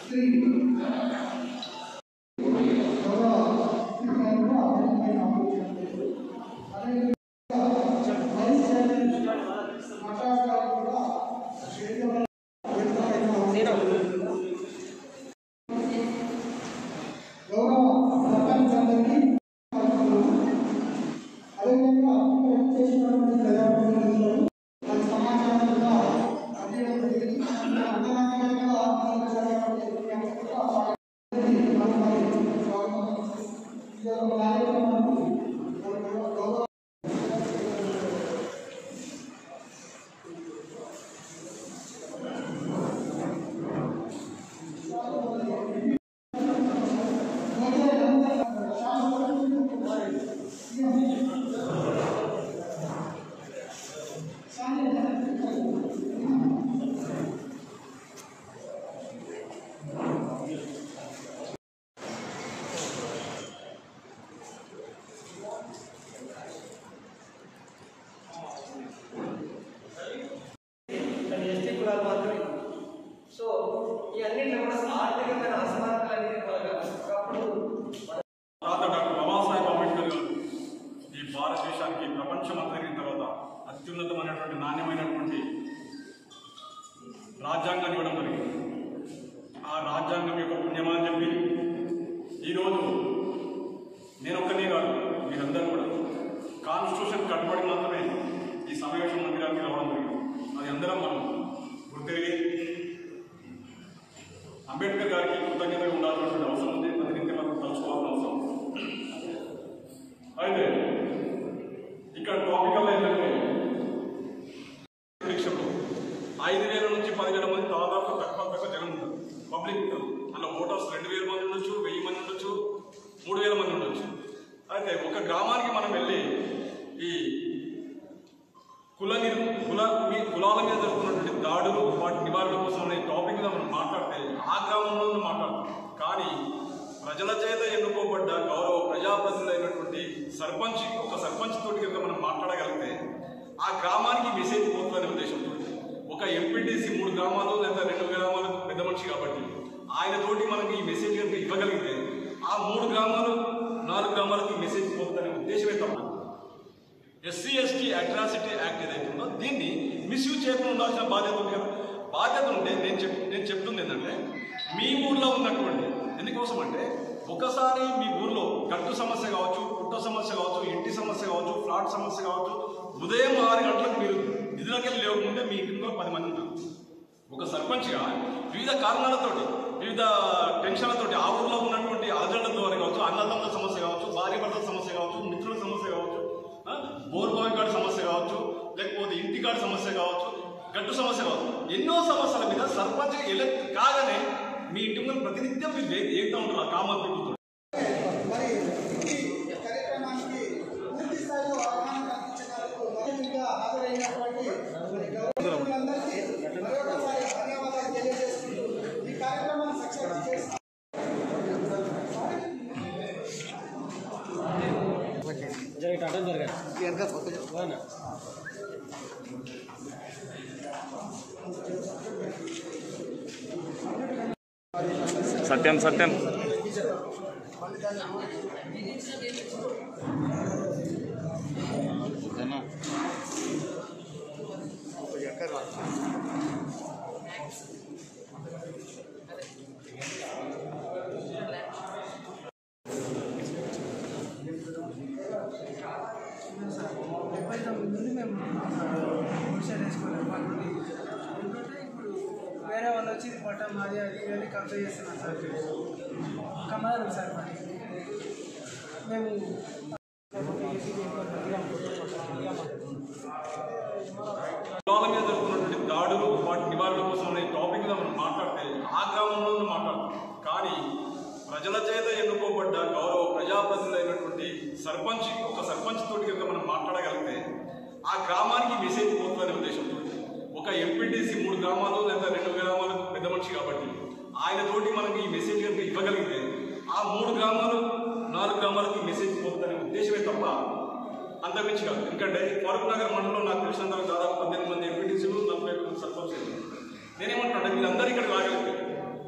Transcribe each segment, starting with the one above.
కానీ ఎస్టీ కులాలు మాత్రమే సో ఈ అన్నింటిలో కూడా ఆర్థికమైన అసమానతలు అనేది ఒకప్పుడు తర్వాత డాక్టర్ బాబాసాహెబ్ అంబేద్కర్ గారు ఈ భారతదేశానికి ప్రపంచం అంతరిగిన తర్వాత అత్యున్నతమైనటువంటి నాణ్యమైనటువంటి రాజ్యాంగాన్ని ఇవ్వడం జరిగింది ఆ రాజ్యాంగం యొక్క పుణ్యమని చెప్పి ఈరోజు నేను ఒక్కనే కాదు మీరందరూ కూడా కాన్స్టిట్యూషన్ కట్టుబడి మాత్రమే ఈ సమావేశం మందిరానికి రావడం జరిగింది అది అందరం మనం గుర్తిరిగి అంబేద్కర్ గారికి కృతజ్ఞతగా ఉండాల్సినటువంటి అవసరం ఉంది అది నిత్యం మనం తలుచుకోవాల్సిన అవసరం ఉంది. అయితే ఇక్కడ టాపికల్ ఏంటంటే పరీక్షలు ఐదు వేల నుంచి పదివేల మంది దాదాపు తక్కువ తక్కువ జనం ఉంటారు పబ్లిక్ ఉంటారు అందులో ఓటర్స్ రెండు వేల మంది ఉండొచ్చు వెయ్యి మంది ఉండొచ్చు మూడు వేల మంది ఉండొచ్చు అయితే ఒక గ్రామానికి మనం వెళ్ళి ఈ కుల నిర్ కుల మీ కులాల మీద జరుగుతున్నటువంటి దాడులు వాటి నివారణ కోసం అనే టాపిక్ మీద మనం మాట్లాడితే ఆ గ్రామంలో మాట్లాడతాం కానీ ప్రజల చేత ఎన్నుకోబడ్డ గౌరవ ప్రజాప్రతినిధులైనటువంటి సర్పంచ్ ఒక సర్పంచ్ తోటి కనుక మనం మాట్లాడగలిగితే ఆ గ్రామానికి మెసేజ్ పోతుందనే ఉద్దేశంతో ఒక ఎంపీటీసీ మూడు గ్రామాలు లేదా రెండు గ్రామాలకు పెద్ద మనిషి కాబట్టి ఆయన తోటి మనకి ఈ మెసేజ్ కనుక ఇవ్వగలిగితే ఆ మూడు గ్రామాలు నాలుగు గ్రామాలకు ఈ మెసేజ్ పోతుందనే ఉద్దేశమే తప్ప ఎస్సీ ఎస్టీ అట్రాసిటీ యాక్ట్ ఏదైతే ఉందో దీన్ని మిస్యూజ్ చేయకుండా ఉండాల్సిన బాధ్యత ఉంది కదా బాధ్యత ఉంటే నేను చెప్ నేను చెప్తుంది ఏంటంటే మీ ఊర్లో ఉన్నటువంటి ఎందుకోసం అంటే ఒకసారి మీ ఊర్లో గట్టు సమస్య కావచ్చు పుట్ట సమస్య కావచ్చు ఇంటి సమస్య కావచ్చు ఫ్లాట్ సమస్య కావచ్చు ఉదయం ఆరు గంటలకు మీరు నిధులకెళ్ళి లేవకుంటే మీ ఇంట్లో పది మంది ఉంటారు ఒక సర్పంచ్గా వివిధ కారణాలతోటి వివిధ టెన్షన్లతోటి ఆ ఊర్లో ఉన్నటువంటి అలజడుల ద్వారా కావచ్చు అన్నదమ్ముల సమస్య కావచ్చు భార్య భర్తల సమస్య కావచ్చు మిత్రుల సమస్య కావచ్చు ఆ, బోర్ బావి కాడి సమస్య కావచ్చు లేకపోతే ఇంటి కాడి సమస్య కావచ్చు గట్టు సమస్య కావచ్చు ఎన్నో సమస్యల మీద సర్పంచ్ ఎలక్ట్ కాగానే మీ ఇంటి ముందు ప్రతినిత్యం మీరు ఏ- ఏగుతూ ఉంటారు ఆ కామన్ పీపుల్తో మరి ఈ కార్యక్రమానికి పూర్తి స్థాయిలో అవగాహన కల్పించినందుకు ముఖ్యంగా హాజరైనటువంటి మరి గౌరవనీయులందరికీ మరొకసారి ధన్యవాదాలు తెలియజేసుకుంటూ ఈ కార్యక్రమాన్ని సక్సెస్ చేసి సత్యం సత్యం డెబ్బై తొమ్మిది నుండి మేము పొజిషన్ వేసుకోలేదు వాళ్ళు ఎందుకంటే ఇప్పుడు వేరే వాళ్ళు వచ్చి ఇది పట్టం మాది అది ఇది అని కబ్జా చేస్తున్నారు సార్ కమలం సార్ మరి మేము కులాల మీద జరుగుతున్నటువంటి దాడులు వాటి నివారణ కోసం అనే టాపిక్ మీద మనం మాట్లాడితే ఆ గ్రామంలో మాట్లాడతాం కానీ ప్రజల చేత ఎన్నుకోబడ్డ గౌరవ ప్రజాప్రతినిధులైనటువంటి సర్పంచ్ ఒక సర్పంచ్ తోటి కనుక మనం మాట్లాడగలిగితే ఆ గ్రామానికి మెసేజ్ పోతుందనే ఉద్దేశంతో ఒక ఎంపీటీసీ మూడు గ్రామాలు లేదా రెండు గ్రామాలకు పెద్ద మనిషి కాబట్టి ఆయన తోటి మనకి ఈ మెసేజ్ కనుక ఇవ్వగలిగితే ఆ మూడు గ్రామాలు నాలుగు గ్రామాలకు ఈ మెసేజ్ పోతుందనే ఉద్దేశమే తప్ప అంతమించి కాదు ఎందుకంటే ఫరూక్ నగర్ మండలంలో నాకు తెలిసినంత వరకు దాదాపు పద్దెనిమిది మంది ఎంపీటీసీలు నలభై ఐదు మంది సర్పంచ్లు నేనేమంటున్నా మీరందరూ ఇక్కడ రాగలిగితే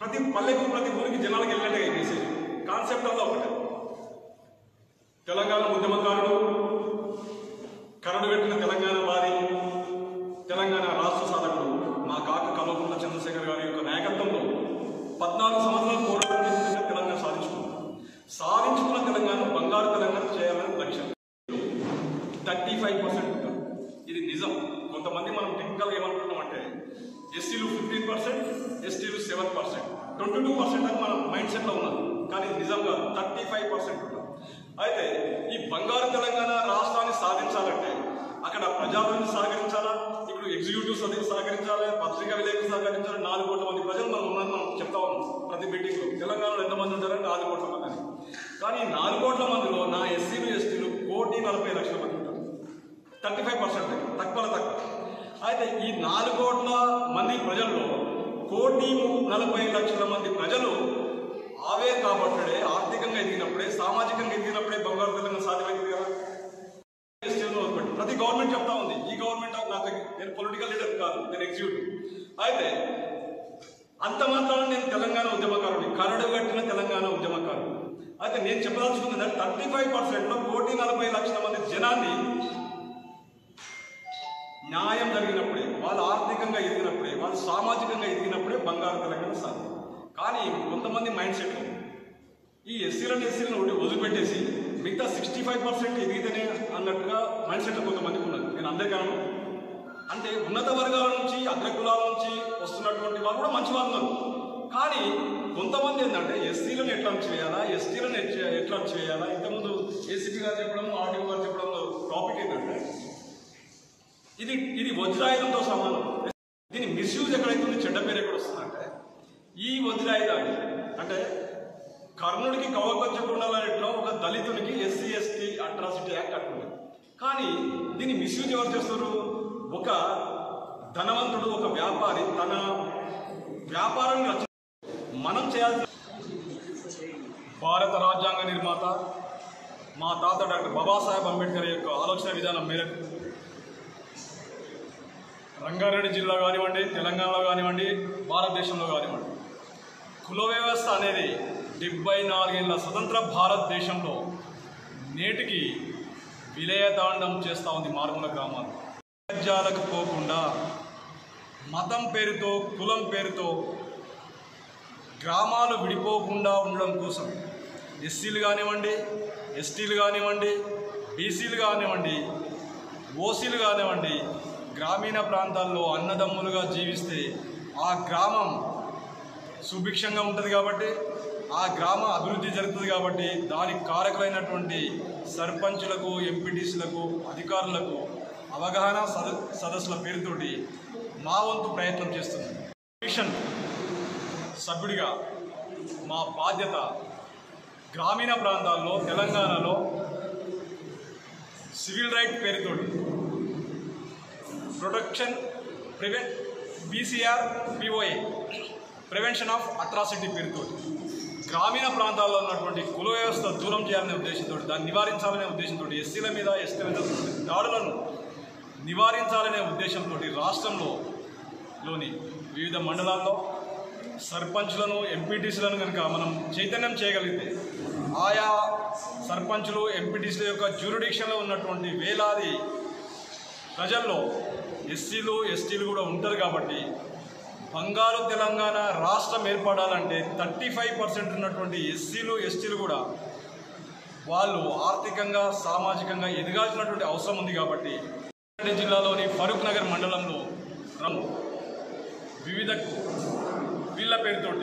ప్రతి పల్లెకు ప్రతి ఊరికి జనాలకు వెళ్ళినట్టుగా ఈ మెసేజ్ కాన్సెప్ట్ అంతా ఒకటే తెలంగాణ ఉద్యమకారుడు కరడు పెట్టిన తెలంగాణ వారి తెలంగాణ రాష్ట్ర సాధకుడు మా కాక కల్వకుంట్ల చంద్రశేఖర్ గారి యొక్క నాయకత్వంలో పద్నాలుగు సంవత్సరాలు పోరాటం చేసిన తెలంగాణ సాధించుకున్నాం సాధించుకున్న తెలంగాణ బంగారు తెలంగాణ చేయాలని లక్ష్యం థర్టీ ఫైవ్ పర్సెంట్ ఇది నిజం కొంతమంది మనం టెక్నికల్గా ఏమనుకుంటున్నామంటే ఎస్సీలు ఫిఫ్టీన్ పర్సెంట్ ఎస్టీలు seven percent twenty two percent అని మనం మైండ్ సెట్లో ఉన్నాం కానీ నిజంగా థర్టీ ఫైవ్ పర్సెంట్ ఉన్నాం అయితే ఈ బంగారు తెలంగాణ రాష్ట్రాన్ని సాధించాలంటే అక్కడ ప్రజాప్రతిని సహకరించాలా ఇప్పుడు ఎగ్జిక్యూటివ్స్ అది సహకరించాలి పత్రికా విలేకరులు సహకరించాలి నాలుగు కోట్ల మంది ప్రజలు మనం ఉన్నారని మనం చెప్తా ఉన్నాం ప్రతి మీటింగ్లో తెలంగాణలో ఎంతమంది ఉంటారంటే నాలుగు కోట్ల మంది అని కానీ ఈ నాలుగు కోట్ల మందిలో నా ఎస్సీలు ఎస్టీలు కోటి నలభై లక్షల మంది ఉంటారు థర్టీ ఫైవ్ పర్సెంట్ తక్కువ తక్కువ అయితే ఈ నాలుగు కోట్ల మంది ప్రజల్లో కోటి ము- నలభై లక్షల మంది ప్రజలు ఆవే కాబట్టే ఆర్థికంగా ఎదిగినప్పుడే సామాజికంగా ఎదిగినప్పుడే బంగారు తెలంగాణ సాధ్యమైంది కదా ఎస్టీలను వదిలిపెట్టి ప్రతి గవర్నమెంట్ చెప్తా ఉంది ఈ గవర్నమెంట్ నాకు నేను పొలిటికల్ లీడర్ కాదు నేను ఎగ్జిక్యూటివ్ అయితే అంత మాత్రాన నేను తెలంగాణ ఉద్యమకారుని కరడు కట్టిన తెలంగాణ ఉద్యమకారుడు అయితే నేను చెప్పదలుచుకుంది థర్టీ ఫైవ్ పర్సెంట్లో కోటి నలభై లక్షల మంది జనాన్ని న్యాయం జరిగినప్పుడే వాళ్ళు ఆర్థికంగా ఎదిగినప్పుడే వాళ్ళు సామాజికంగా ఎదిగినప్పుడే బంగారు తెలంగాణ సాధ్యం కానీ కొంతమంది మైండ్ సెట్ ఈ ఎస్సీలను ఎస్సీలను ఒకటి వదిలిపెట్టేసి మిగతా సిక్స్టీ ఫైవ్ పర్సెంట్ ఎదిగితేనే అన్నట్టుగా మైండ్ సెట్ కొంతమందికి ఉన్నది నేను అందరికీ అనను అంటే ఉన్నత వర్గాల నుంచి అగ్రకులాల నుంచి వస్తున్నటువంటి వాళ్ళు కూడా మంచి వాళ్ళు ఉన్నారు కానీ కొంతమంది ఏంటంటే ఎస్సీలను ఎట్లా చేయాలా ఎస్టీలను ఎట్లా- ఎట్లా చేయాలా ఇంతకుముందు ఏసీపీ గారు చెప్పడం ఆర్డీఓ గారు చెప్పడం టాపిక్ ఏంటంటే ఇది ఇది వజ్రాయుధంతో సమానం దీని మిస్యూజ్ ఎక్కడైతుంది చెడ్డ పేరు ఎక్కడ వస్తుందంటే ఈ వజ్రాయుధాన్ని అంటే కర్ణుడికి కవకచ్చకుండాలనేట్లో ఒక దళితునికి ఎస్సీ ఎస్టీ అట్రాసిటీ యాక్ట్ అట్టుంది కానీ దీన్ని మిస్యూజ్ ఎవరు చేస్తారు ఒక ధనవంతుడు ఒక వ్యాపారి తన వ్యాపారం రచ మనం చేయాల్సిన భారత రాజ్యాంగ నిర్మాత మా తాత డాక్టర్ బాబాసాహెబ్ అంబేద్కర్ యొక్క ఆలోచన విధానం మేరకు రంగారెడ్డి జిల్లా కానివ్వండి తెలంగాణలో కానివ్వండి భారతదేశంలో కానివ్వండి కుల వ్యవస్థ అనేది డెబ్బై నాలుగేళ్ల స్వతంత్ర భారతదేశంలో నేటికి విలయతాండం చేస్తూ ఉంది మారుమూల గ్రామాలు రాజ్యాలకు పోకుండా మతం పేరుతో కులం పేరుతో గ్రామాలు విడిపోకుండా ఉండడం కోసం ఎస్సీలు కానివ్వండి ఎస్టీలు కానివ్వండి బీసీలు కానివ్వండి ఓసీలు కానివ్వండి గ్రామీణ ప్రాంతాల్లో అన్నదమ్ములుగా జీవిస్తే ఆ గ్రామం సుభిక్షంగా ఉంటుంది కాబట్టి ఆ గ్రామ అభివృద్ధి జరుగుతుంది కాబట్టి దానికి కారకులైనటువంటి సర్పంచులకు ఎంపీటీసీలకు అధికారులకు అవగాహన సద సదస్సుల పేరుతోటి మా వంతు ప్రయత్నం చేస్తుంది మిషన్ సభ్యుడిగా మా బాధ్యత గ్రామీణ ప్రాంతాల్లో తెలంగాణలో సివిల్ రైట్ పేరుతోటి protection prevent BCR POA prevention of atrocity పేరుతోటి గ్రామీణ ప్రాంతాల్లో ఉన్నటువంటి కుల వ్యవస్థ దూరం చేయాలనే ఉద్దేశంతో దాన్ని నివారించాలనే ఉద్దేశంతో ఎస్సీల మీద ఎస్టీల మీద ఉన్నటువంటి దాడులను నివారించాలనే ఉద్దేశంతో రాష్ట్రంలో లోని వివిధ మండలాల్లో సర్పంచులను ఎంపీటీసీలను కనుక మనం చైతన్యం చేయగలిగితే ఆయా సర్పంచులు ఎంపీటీసీల యొక్క జ్యూరిడిక్షన్లో ఉన్నటువంటి వేలాది ప్రజల్లో ఎస్సీలు ఎస్టీలు కూడా ఉంటారు కాబట్టి బంగారు తెలంగాణ రాష్ట్రం ఏర్పడాలంటే థర్టీ ఫైవ్ పర్సెంట్ ఉన్నటువంటి ఎస్సీలు ఎస్టీలు కూడా వాళ్ళు ఆర్థికంగా సామాజికంగా ఎదగాల్సినటువంటి అవసరం ఉంది కాబట్టి రంగారెడ్డి జిల్లాలోని ఫరూక్ నగర్ మండలంలో రం- వివిధ వీళ్ళ పేరుతోటి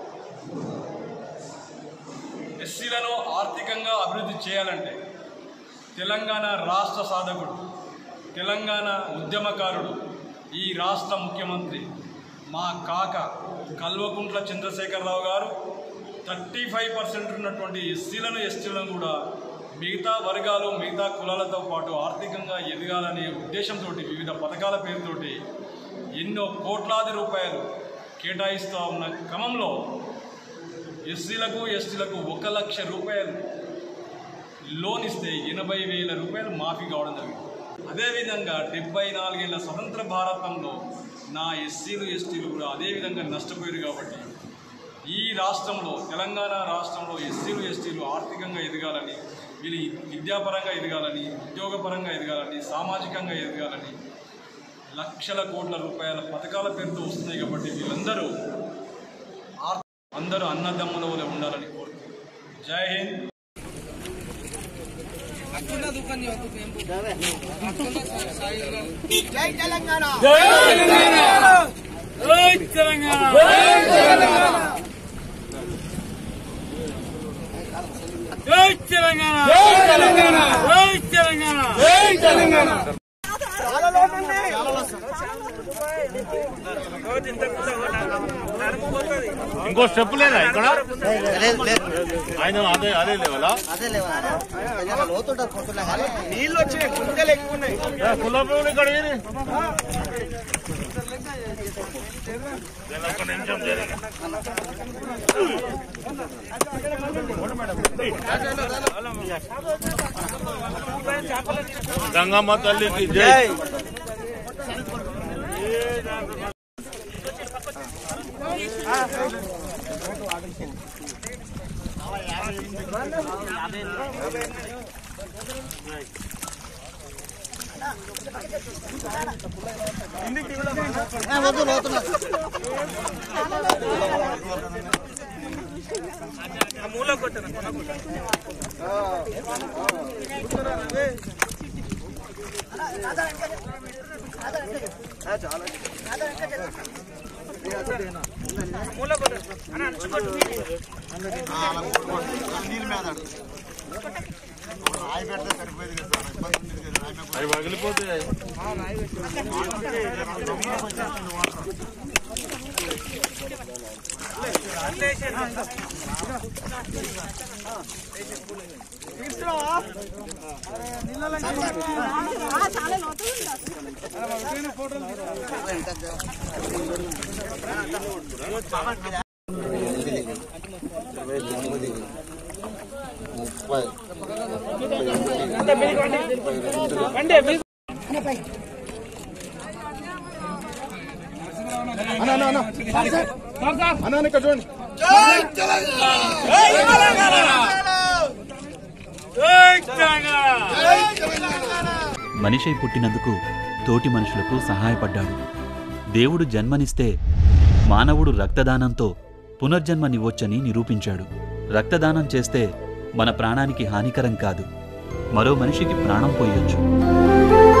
ఎస్సీలను ఆర్థికంగా అభివృద్ధి చేయాలంటే తెలంగాణ రాష్ట్ర సాధకుడు తెలంగాణ ఉద్యమకారుడు ఈ రాష్ట్ర ముఖ్యమంత్రి మా కాక కల్వకుంట్ల చంద్రశేఖరరావు గారు థర్టీ ఫైవ్ పర్సెంట్ ఉన్నటువంటి ఎస్సీలను ఎస్టీలను కూడా మిగతా వర్గాలు మిగతా కులాలతో పాటు ఆర్థికంగా ఎదగాలనే ఉద్దేశంతో వివిధ పథకాల పేరుతోటి ఎన్నో కోట్లాది రూపాయలు కేటాయిస్తూ ఉన్న క్రమంలో ఎస్సీలకు ఎస్టీలకు ఒక లక్ష రూపాయలు లోన్ ఇస్తే ఎనభై వేల రూపాయలు మాఫీ కావడం జరిగింది అదేవిధంగా డెబ్బై నాలుగేళ్ల స్వతంత్ర భారతంలో నా ఎస్సీలు ఎస్టీలు కూడా అదేవిధంగా నష్టపోయారు కాబట్టి రాష్ట్రంలో తెలంగాణ రాష్ట్రంలో ఎస్సీలు ఎస్టీలు ఆర్థికంగా ఎదగాలని వీళ్ళు విద్యాపరంగా ఎదగాలని ఉద్యోగపరంగా ఎదగాలని సామాజికంగా ఎదగాలని లక్షల కోట్ల రూపాయల పథకాల పేరుతో వస్తున్నాయి కాబట్టి వీళ్ళందరూ ఆర్- అందరూ అన్నదమ్ముల వలె ఉండాలని కోరుతున్నాను జై హింద్ ఇంకో స్టెప్ లేదా ఇక్కడ ఆయన అదే అదే లేవలా నీళ్ళు వచ్చినాయి కుంటలు ఎక్కువ ఉన్నాయి కులపూలు ఇక్కడ వీరి. ఒక్క నిమిషం జరిగి. గంగమ్మ తల్లికి జై వద్దు లోతున్నా అవి పగిలిపోతాయి మనిషై పుట్టినందుకు తోటి మనుషులకు సహాయపడ్డాడు దేవుడు జన్మనిస్తే మానవుడు రక్తదానంతో పునర్జన్మనివ్వొచ్చని నిరూపించాడు రక్తదానం చేస్తే మన ప్రాణానికి హానికరం కాదు మరో మనిషికి ప్రాణం పోయొచ్చు